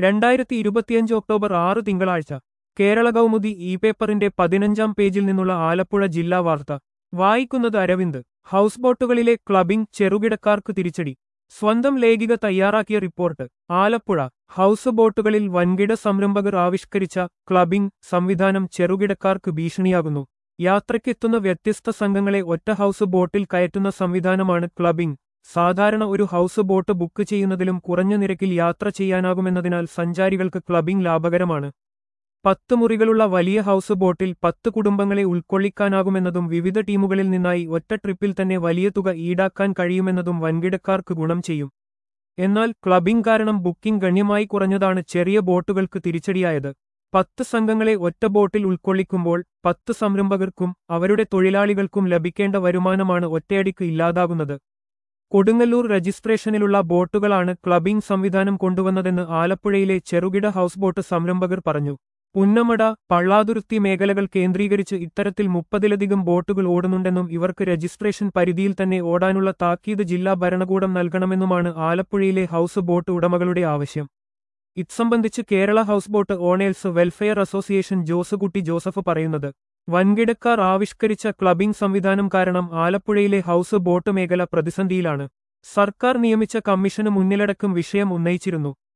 രണ്ടായിരത്തി ഇരുപത്തിയഞ്ച് ഒക്ടോബർ ആറ് തിങ്കളാഴ്ച കേരള കൗമുദി ഇ പേപ്പറിന്റെ പതിനഞ്ചാം പേജിൽ നിന്നുള്ള ആലപ്പുഴ ജില്ലാ വാർത്ത വായിക്കുന്നത് അരവിന്ദ് ഹൗസ് ബോട്ടുകളിലെ ക്ലബിംഗ് ചെറുകിടക്കാർക്ക് തിരിച്ചടി സ്വന്തം ലേഖിക തയ്യാറാക്കിയ റിപ്പോർട്ട് ആലപ്പുഴ ഹൗസ് ബോട്ടുകളിൽ വൻകിട സംരംഭകർ ആവിഷ്കരിച്ച ക്ലബിംഗ് സംവിധാനം ചെറുകിടക്കാർക്ക് ഭീഷണിയാകുന്നു യാത്രയ്ക്കെത്തുന്ന വ്യത്യസ്ത സംഘങ്ങളെ ഒറ്റ ഹൗസ് ബോട്ടിൽ കയറ്റുന്ന സംവിധാനമാണ് ക്ലബിംഗ് സാധാരണ ഒരു ഹൗസ് ബോട്ട് ബുക്ക് ചെയ്യുന്നതിലും കുറഞ്ഞ നിരക്കിൽ യാത്ര ചെയ്യാനാകുമെന്നതിനാൽ സഞ്ചാരികൾക്ക് ക്ലബിംഗ് ലാഭകരമാണ് പത്ത് മുറികളുള്ള വലിയ ഹൗസ് ബോട്ടിൽ പത്ത് കുടുംബങ്ങളെ ഉൾക്കൊള്ളിക്കാനാകുമെന്നതും വിവിധ ടീമുകളിൽ നിന്നായി ഒറ്റ ട്രിപ്പിൽ തന്നെ വലിയ തുക ഈടാക്കാൻ കഴിയുമെന്നതും വൻകിടക്കാർക്ക് ഗുണം ചെയ്യും എന്നാൽ ക്ലബിംഗ് കാരണം ബുക്കിംഗ് ഗണ്യമായി കുറഞ്ഞതാണ് ചെറിയ ബോട്ടുകൾക്ക് തിരിച്ചടിയായത് പത്ത് സംഘങ്ങളെ ഒറ്റ ബോട്ടിൽ ഉൾക്കൊള്ളിക്കുമ്പോൾ പത്ത് സംരംഭകർക്കും അവരുടെ തൊഴിലാളികൾക്കും ലഭിക്കേണ്ട വരുമാനമാണ് ഒറ്റയടിക്ക് ഇല്ലാതാകുന്നത് കൊടുങ്ങല്ലൂർ രജിസ്ട്രേഷനിലുള്ള ബോട്ടുകളാണ് ക്ലബിംഗ് സംവിധാനം കൊണ്ടുവന്നതെന്ന് ആലപ്പുഴയിലെ ചെറുകിട ഹൗസ് ബോട്ട് സംരംഭകർ പറഞ്ഞു പുന്നമട പള്ളാതുരുത്തി മേഖലകൾ കേന്ദ്രീകരിച്ച് ഇത്തരത്തിൽ മുപ്പതിലധികം ബോട്ടുകൾ ഓടുന്നുണ്ടെന്നും ഇവർക്ക് രജിസ്ട്രേഷൻ പരിധിയിൽ തന്നെ ഓടാനുള്ള താക്കീത് ജില്ലാ ഭരണകൂടം നൽകണമെന്നുമാണ് ആലപ്പുഴയിലെ ഹൗസ് ബോട്ട് ഉടമകളുടെ ആവശ്യം ഇത്സംബന്ധിച്ച് Kerala house boat owners welfare association Josekutty Joseph പറയുന്നത് വൻകിടക്കാർ ആവിഷ്കരിച്ച ക്ലബിംഗ് സംവിധാനം കാരണം ആലപ്പുഴയിലെ ഹൗസ് ബോട്ട് മേഖല പ്രതിസന്ധിയിലാണ് സർക്കാർ നിയമിച്ച കമ്മീഷന് മുന്നിലടക്കം വിഷയം ഉന്നയിച്ചിരുന്നു